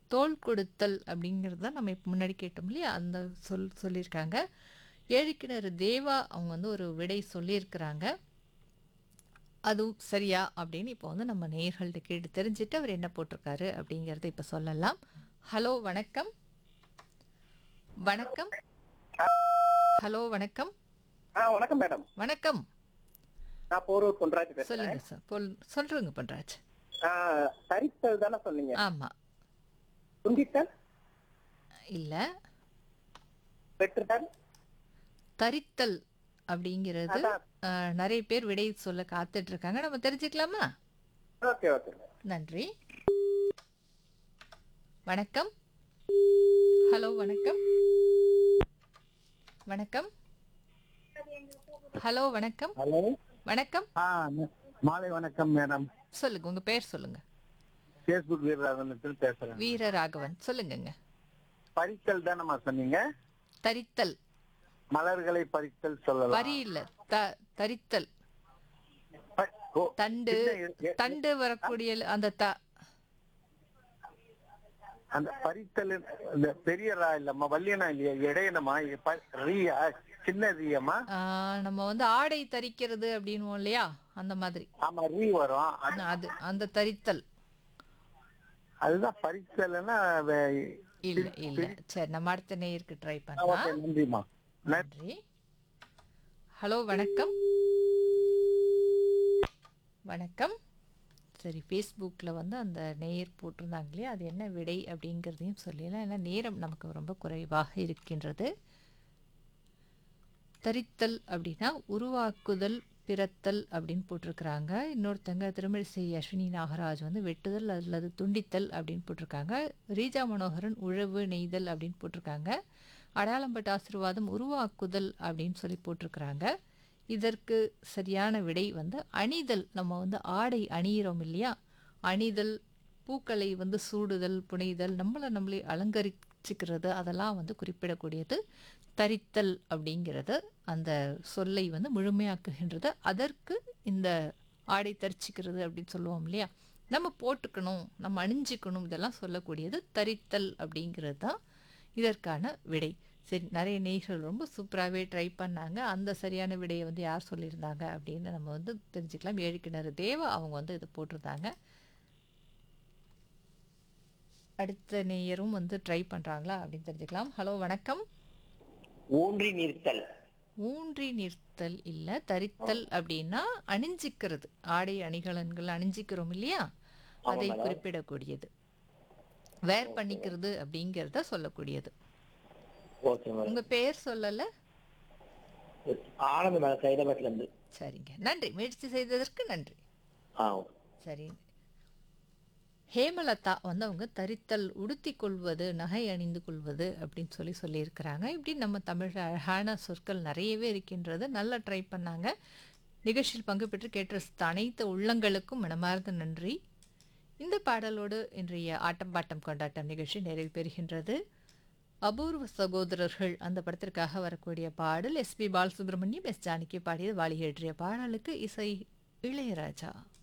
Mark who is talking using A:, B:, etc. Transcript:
A: தோள் கொடுத்தல் அப்படிங்கிறது தான் நம்ம இப்போ முன்னாடி கேட்டோம் இல்லையா அந்த சொல் சொல்லியிருக்காங்க ஏழுக்கிணறு தேவா அவங்க வந்து ஒரு விடை சொல்லியிருக்கிறாங்க அதுவும் சரியா அப்படின்னு இப்போ வந்து நம்ம நேயர்கள்ட்ட கேட்டு தெரிஞ்சுட்டு அவர் என்ன போட்டிருக்காரு அப்படிங்கிறத இப்போ சொல்லலாம் ஹலோ வணக்கம் வணக்கம் ஹலோ வணக்கம்
B: ஆ வணக்கம் மேடம்
A: வணக்கம்
B: நான் போரூர் பொன்ராஜ் பேசுறேன்
A: சொல்லுங்க சார் பொல் சொல்றேங்க பண்றாச்சு
B: ஆ, தரித்தல் தானே சொன்னீங்க
A: ஆமா
B: துண்டித்தல்
A: இல்ல
B: வெற்றுதல்
A: தரித்தல் அப்படிங்கிறது
B: அதான்.
A: அஹ், நிறைய பேர் விடை சொல்ல காத்துட்டு இருக்காங்க நம்ம தெரிஞ்சுக்கலாமா
B: ஓகே ஓகே
A: நன்றி வணக்கம் ஹலோ வணக்கம் வணக்கம் ஹலோ வணக்கம்
C: ஹலோ
A: வணக்கம்
C: ஆ ம- மாலை வணக்கம் மேடம்
A: சொல்லுங்க உங்க பேர் சொல்லுங்க
C: ஃபேஸ்புக் வீரராகவனத்தில் பேசுறேன்
A: வீரராகவன் சொல்லுங்கங்க
C: பறித்தல் தானம்மா சொன்னீங்க
A: தரித்தல்
C: மலர்களை பறித்தல் சொல்லலாம்
A: வரி இல்ல த தரித்தல்
C: ப- ஓ,
A: தண்டு
C: சின்ன எ- எ-
A: தண்டு வரக்கூடிய அந்த த
C: அந்த பறித்தல் இந்த பெரிய ரா இல்லம்மா வல்லியனா இல்லையா இடையனமா இ- ப- ரியா சின்ன ரியம்மா
A: ஆ, நம்ம வந்து ஆடை தரிக்கிறது அப்படின்னுவோம் இல்லையா அந்த மாதிரி
C: ஆமா ரீ வரும் அது-
A: அது அந்த தரித்தல்
C: அதுதான் பறித்தல்னா வே-
A: இல்ல இல்ல சரி நம்ம அடுத்த நேயருக்கு ட்ரை
C: ஓகே
A: பண்ணலாம்
C: நன்றிம்மா நன்றி
A: நன்றி ஹலோ வணக்கம் வணக்கம் சரி ஃபேஸ்புக்கில் வந்து அந்த நேயர் போட்டிருந்தாங்க இல்லையா அது என்ன விடை அப்படிங்கிறதையும் சொல்லிடலாம் ஏன்னா நேரம் நமக்கு ரொம்ப குறைவாக இருக்கின்றது தரித்தல் அப்படின்னா உருவாக்குதல் பிறத்தல் அப்படின்னு போட்டிருக்கிறாங்க இன்னொருத்தங்க திருமிழிசை அஸ்வினி நாகராஜ் வந்து வெட்டுதல் அல்லது துண்டித்தல் அப்படின்னு போட்டிருக்காங்க ரீஜா மனோகரன் உழவு நெய்தல் அப்படின்னு போட்டிருக்காங்க அடையாளம்பட்ட ஆசீர்வாதம் உருவாக்குதல் அப்படின்னு சொல்லி போட்டிருக்கிறாங்க இதற்கு சரியான விடை வந்து அணிதல் நம்ம வந்து ஆடை அணியிறோம் இல்லையா அணிதல் பூக்களை வந்து சூடுதல் புனைதல் நம்மளை நம்மளே அலங்கரிச்சுக்கிறது அதெல்லாம் வந்து குறிப்பிடக்கூடியது தரித்தல் அப்படிங்கிறது அந்த சொல்லை வந்து முழுமையாக்குகின்றது அதற்கு இந்த ஆடை தரிச்சிக்கிறது அப்படின்னு சொல்லுவோம் இல்லையா நம்ம போட்டுக்கணும் நம்ம அணிஞ்சிக்கணும் இதெல்லாம் சொல்லக்கூடியது தரித்தல் அப்படிங்கிறது தான் இதற்கான விடை சரி நிறைய நேயர்கள் ரொம்ப சூப்பராகவே ட்ரை பண்ணாங்க அந்த சரியான விடையை வந்து யார் சொல்லியிருந்தாங்க அப்படின்னு நம்ம வந்து தெரிஞ்சுக்கலாம் ஏழு கிணறு தேவா அவங்க வந்து இதை போட்டிருந்தாங்க அடுத்த நேயரும் வந்து ட்ரை பண்ணுறாங்களா அப்படின்னு தெரிஞ்சுக்கலாம் ஹலோ வணக்கம்
B: ஊன்றி நிறுத்தல்
A: ஊன்றி நிறுத்தல் இல்ல தரித்தல் அப்படின்னா அணிஞ்சிக்கிறது ஆடை அணிகலன்கள் அணிஞ்சிக்கிறோம் இல்லையா அதை குறிப்பிடக்கூடியது வேர் பண்ணிக்கிறது அப்படிங்கிறத சொல்லக்கூடியது
B: ஓகே மேடம்
A: உங்க பேர் சொல்லல
B: ஆனந்த மேடம் சைதாபாத்ல இருந்து
A: சரிங்க நன்றி முயற்சி செய்ததற்கு நன்றி
B: ஆ
A: சரி ஹேமலதா வந்து அவங்க தரித்தல் உடுத்தி கொள்வது நகை அணிந்து கொள்வது அப்படின்னு சொல்லி சொல்லியிருக்கிறாங்க இப்படி நம்ம தமிழ் அழகான சொற்கள் நிறையவே இருக்கின்றது நல்லா ட்ரை பண்ணாங்க நிகழ்ச்சியில் பங்கு பெற்று கேட்ட ரசித்த அனைத்து உள்ளங்களுக்கும் மனமார்ந்த நன்றி இந்த பாடலோடு இன்றைய ஆட்டம் பாட்டம் கொண்டாட்டம் நிகழ்ச்சி நிறைவு பெறுகின்றது அபூர்வ சகோதரர்கள் அந்த படத்திற்காக வரக்கூடிய பாடல் எஸ்பி பாலசுப்ரமணியம் எஸ் ஜானகி பாடியது வாலி எழுதிய பாடலுக்கு இசை இளையராஜா